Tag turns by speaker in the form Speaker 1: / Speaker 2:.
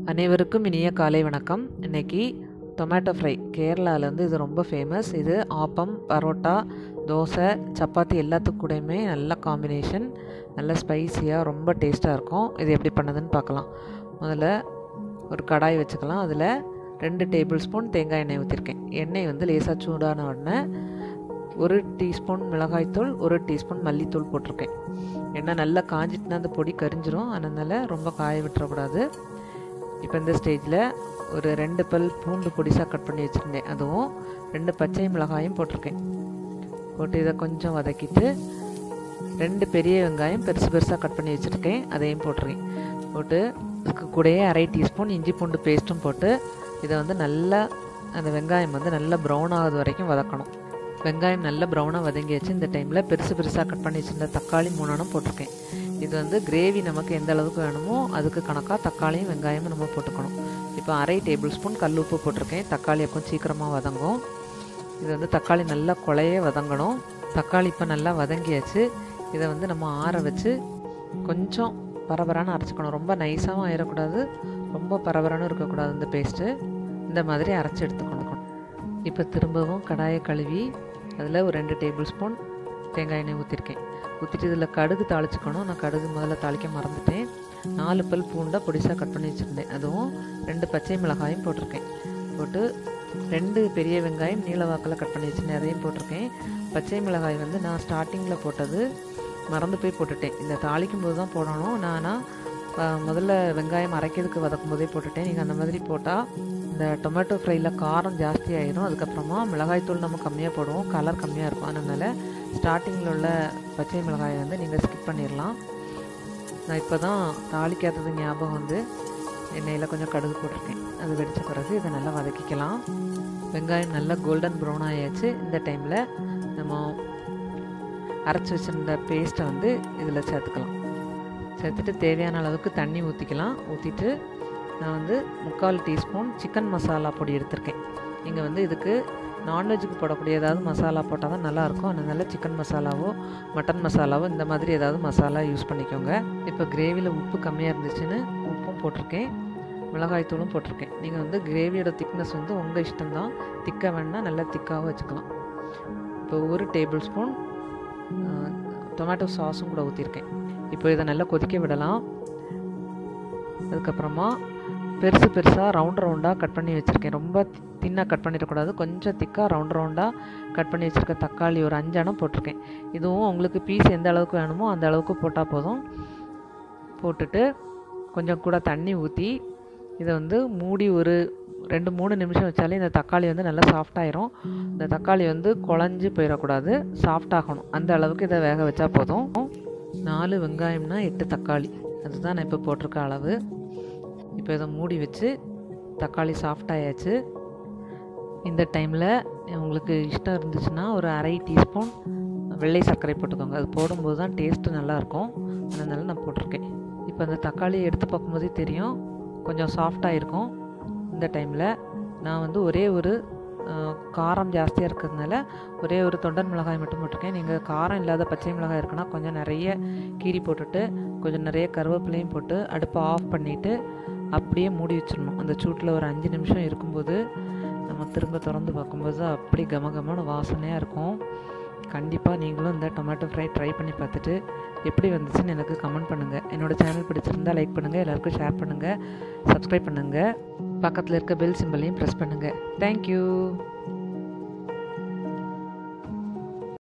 Speaker 1: அனைவருக்கும் இனிய காலை வணக்கம் இன்னைக்கு டொமேட்டோ ஃப்ரை கேரளாவில் வந்து இது ரொம்ப ஃபேமஸ் இது ஆப்பம் பரோட்டா தோசை சப்பாத்தி எல்லாத்துக்கு கூடயுமே நல்ல காம்பினேஷன் நல்ல ஸ்பைசியாக ரொம்ப டேஸ்ட்டாக இருக்கும் இது எப்படி பண்ணதுன்னு பார்க்கலாம் முதல்ல ஒரு கடாய் வச்சுக்கலாம் அதில் ரெண்டு டேபிள் ஸ்பூன் தேங்காய் எண்ணெய் ஊற்றிருக்கேன் எண்ணெய் வந்து லேசாக சூடான உடனே ஒரு டீஸ்பூன் மிளகாய்த்தூள் ஒரு டீஸ்பூன் மல்லித்தூள் போட்டிருக்கேன் எண்ணெய் நல்லா காஞ்சிட்டுனா அந்த பொடி கரிஞ்சிரும் அதனால் ரொம்ப காய விட்டுறக்கூடாது இப்போ இந்த ஸ்டேஜில் ஒரு ரெண்டு பல் பூண்டு பொடிசாக கட் பண்ணி வச்சுருந்தேன் அதுவும் ரெண்டு பச்சை மிளகாயும் போட்டிருக்கேன் போட்டு இதை கொஞ்சம் வதக்கிட்டு ரெண்டு பெரிய வெங்காயம் பெருசு பெருசாக கட் பண்ணி வச்சுருக்கேன் அதையும் போட்டிருக்கேன் போட்டு இதுக்கு கூடயே அரை டீஸ்பூன் இஞ்சி பூண்டு பேஸ்ட்டும் போட்டு இதை வந்து நல்லா அந்த வெங்காயம் வந்து நல்லா ப்ரௌன் ஆகுது வரைக்கும் வதக்கணும் வெங்காயம் நல்லா ப்ரௌனாக வதங்கியாச்சு இந்த டைமில் பெருசு பெருசாக கட் பண்ணி வச்சுருந்த தக்காளி மூணானும் போட்டிருக்கேன் இது வந்து கிரேவி நமக்கு எந்த அளவுக்கு வேணுமோ அதுக்கு கணக்காக தக்காளியும் வெங்காயமும் நம்ம போட்டுக்கணும் இப்போ அரை டேபிள் ஸ்பூன் கல் உப்பு போட்டிருக்கேன் தக்காளி எப்போ சீக்கிரமாக வதங்கும் இது வந்து தக்காளி நல்லா குழைய வதங்கணும் தக்காளி இப்போ நல்லா வதங்கியாச்சு இதை வந்து நம்ம ஆற வச்சு கொஞ்சம் பரபரான்னு அரைச்சிக்கணும் ரொம்ப நைஸாகவும் ஆயிடக்கூடாது ரொம்ப பரபரானும் இருக்கக்கூடாது இந்த பேஸ்ட்டு இந்த மாதிரி அரைச்சி எடுத்துக்கணும் இப்போ திரும்பவும் கடாயை கழுவி அதில் ஒரு ரெண்டு டேபிள் ஸ்பூன் தேங்காய் எண்ணெய் ஊற்றிருக்கேன் ஊற்றிட்டு இதில் கடுகு தாளிச்சுக்கணும் நான் கடுகு முதல்ல தாளிக்க மறந்துட்டேன் நாலு பல் பூண்டை பொடிசாக கட் பண்ணி வச்சுருந்தேன் அதுவும் ரெண்டு பச்சை மிளகாயும் போட்டிருக்கேன் போட்டு ரெண்டு பெரிய வெங்காயம் நீல வாக்கில் கட் பண்ணி வச்சுருந்தேன் அதையும் போட்டிருக்கேன் பச்சை மிளகாய் வந்து நான் ஸ்டார்டிங்கில் போட்டது மறந்து போய் போட்டுட்டேன் இந்த தாளிக்கும் போது தான் போடணும் நானா முதல்ல வெங்காயம் அரைக்கிறதுக்கு வதக்கும் போதே போட்டுட்டேன் நீங்கள் அந்த மாதிரி போட்டால் இந்த டொமேட்டோ ஃப்ரையில் காரம் ஜாஸ்தி ஆயிரும் அதுக்கப்புறமா மிளகாய்த்தூள் நம்ம கம்மியாக போடுவோம் கலர் கம்மியாக இருக்கும் அதனால் ஸ்டார்டிங்கில் உள்ள பச்சை மிளகாயை வந்து நீங்கள் ஸ்கிப் பண்ணிடலாம் நான் இப்போ தான் தாளிக்காதது ஞாபகம் வந்து எண்ணெயில் கொஞ்சம் கடுகு போட்டிருக்கேன் அது வெடித்த பிறகு இதை நல்லா வதக்கிக்கலாம் வெங்காயம் நல்லா கோல்டன் ப்ரௌன் ஆயாச்சு இந்த டைமில் நம்ம அரைச்சி வச்சுருந்த பேஸ்ட்டை வந்து இதில் சேர்த்துக்கலாம் சேர்த்துட்டு தேவையான அளவுக்கு தண்ணி ஊற்றிக்கலாம் ஊற்றிட்டு நான் வந்து முக்கால் டீஸ்பூன் சிக்கன் மசாலா பொடி எடுத்திருக்கேன் நீங்கள் வந்து இதுக்கு நான்வெஜ்ஜுக்கு போடக்கூடிய ஏதாவது மசாலா போட்டால் தான் நல்லாயிருக்கும் அதனால் சிக்கன் மசாலாவோ மட்டன் மசாலாவோ இந்த மாதிரி ஏதாவது மசாலா யூஸ் பண்ணிக்கோங்க இப்போ கிரேவியில் உப்பு கம்மியாக இருந்துச்சுன்னு உப்பும் போட்டிருக்கேன் மிளகாய் தூளும் போட்டிருக்கேன் நீங்கள் வந்து கிரேவியோட திக்னஸ் வந்து உங்கள் இஷ்டம்தான் திக்காக வேணால் நல்லா திக்காகவும் வச்சுக்கலாம் இப்போ ஒரு டேபிள் ஸ்பூன் டொமேட்டோ சாஸும் கூட ஊற்றிருக்கேன் இப்போ இதை நல்லா கொதிக்க விடலாம் அதுக்கப்புறமா பெருசு பெருசாக ரவுண்ட் ரவுண்டாக கட் பண்ணி வச்சுருக்கேன் ரொம்ப தின்னாக கட் பண்ணிடக்கூடாது கொஞ்சம் திக்காக ரவுண்ட் ரவுண்டாக கட் பண்ணி வச்சுருக்க தக்காளி ஒரு அஞ்சனம் போட்டிருக்கேன் இதுவும் உங்களுக்கு பீஸ் எந்த அளவுக்கு வேணுமோ அந்த அளவுக்கு போட்டால் போதும் போட்டுட்டு கொஞ்சம் கூட தண்ணி ஊற்றி இதை வந்து மூடி ஒரு ரெண்டு மூணு நிமிஷம் வச்சாலே இந்த தக்காளி வந்து நல்லா சாஃப்டாயிரும் இந்த தக்காளி வந்து குழஞ்சி போயிடக்கூடாது சாஃப்டாகணும் அந்த அளவுக்கு இதை வேக வச்சா போதும் நாலு வெங்காயம்னா எட்டு தக்காளி அதுதான் நான் இப்போ போட்டிருக்க அளவு இப்போ இதை மூடி வச்சு தக்காளி சாஃப்டாயாச்சு இந்த டைமில் உங்களுக்கு இஷ்டம் இருந்துச்சுன்னா ஒரு அரை டீஸ்பூன் வெள்ளை சர்க்கரை போட்டுக்கோங்க அது போடும்போது தான் டேஸ்ட்டு நல்லாயிருக்கும் அதனால நான் போட்டிருக்கேன் இப்போ அந்த தக்காளியை எடுத்து பார்க்கும்போதே தெரியும் கொஞ்சம் சாஃப்டாக இருக்கும் இந்த டைமில் நான் வந்து ஒரே ஒரு காரம் ஜாஸ்தியாக இருக்கிறதுனால ஒரே ஒரு தொண்டன் மிளகாய் மட்டும் போட்டிருக்கேன் நீங்கள் காரம் இல்லாத பச்சை மிளகாய் இருக்குன்னா கொஞ்சம் நிறைய கீரி போட்டுட்டு கொஞ்சம் நிறைய கருவேப்பிலையும் போட்டு அடுப்பை ஆஃப் பண்ணிவிட்டு அப்படியே மூடி வச்சிடணும் அந்த சூட்டில் ஒரு அஞ்சு நிமிஷம் இருக்கும்போது நம்ம திரும்ப திறந்து பார்க்கும்போது அப்படி கம கமன்னு வாசனையாக இருக்கும் கண்டிப்பாக நீங்களும் இந்த டொமேட்டோ ஃப்ரை ட்ரை பண்ணி பார்த்துட்டு எப்படி வந்துச்சுன்னு எனக்கு கமெண்ட் பண்ணுங்கள் என்னோடய சேனல் பிடிச்சிருந்தால் லைக் பண்ணுங்கள் எல்லாருக்கும் ஷேர் பண்ணுங்கள் சப்ஸ்கிரைப் பண்ணுங்கள் பக்கத்தில் இருக்க பெல் சிம்பிளையும் ப்ரெஸ் பண்ணுங்கள் தேங்க்யூ